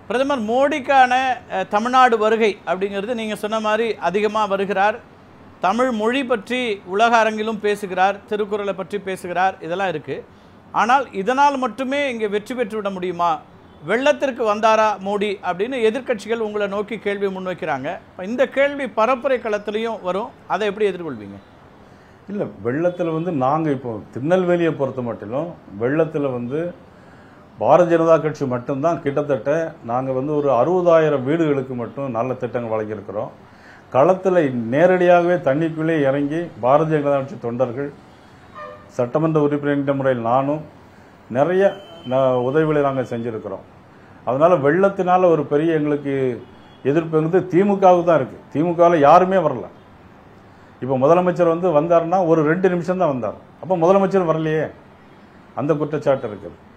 பிரதமர் மோடிக்கான அஹ், தமிழ்நாடு வருகை அப்படிங்கிறது நீங்கள் சொன்ன மாதிரி அதிகமாக வருகிறார் தமிழ் மொழி பற்றி உலக அரங்கிலும் பேசுகிறார் திருக்குறளை பற்றி பேசுகிறார் இதெல்லாம் இருக்குது ஆனால் இதனால் மட்டுமே இங்கே வெற்றி பெற்று விட முடியுமா வெள்ளத்திற்கு வந்தாரா மோடி அப்படின்னு எதிர்க்கட்சிகள் உங்களை நோக்கி கேள்வி முன்வைக்கிறாங்க இப்ப இந்த கேள்வி பரப்புரை களத்திலையும் வரும் அதை எப்படி எதிர்கொள்வீங்க இல்லை வெள்ளத்தில் வந்து நாங்கள் இப்போ திருநெல்வேலியை பொறுத்த மட்டிலும் வெள்ளத்தில் வந்து பாரதிய ஜனதா கட்சி மட்டும்தான் கிட்டத்தட்ட நாங்கள் வந்து ஒரு அறுபதாயிரம் வீடுகளுக்கு மட்டும் நல்ல திட்டங்கள் வழங்கியிருக்கிறோம் களத்தில் நேரடியாகவே தண்ணிக்குள்ளே இறங்கி பாரதிய ஜனதா கட்சி தொண்டர்கள் சட்டமன்ற உறுப்பினர் என்ற முறையில் நானும் நிறைய ந- உதவிகளை நாங்கள் செஞ்சுருக்கிறோம் அதனால் வெள்ளத்தினால ஒரு பெரிய எங்களுக்கு எதிர்ப்பு வந்து திமுகவுக்கு தான் இருக்குது திமுகவில் யாருமே வரல இப்போ முதலமைச்சர் வந்து வந்தாருன்னா ஒரு ரெண்டு நிமிஷம் தான் வந்தார் அப்போ முதலமைச்சர் வரலையே அந்த குற்றச்சாட்டு இருக்குது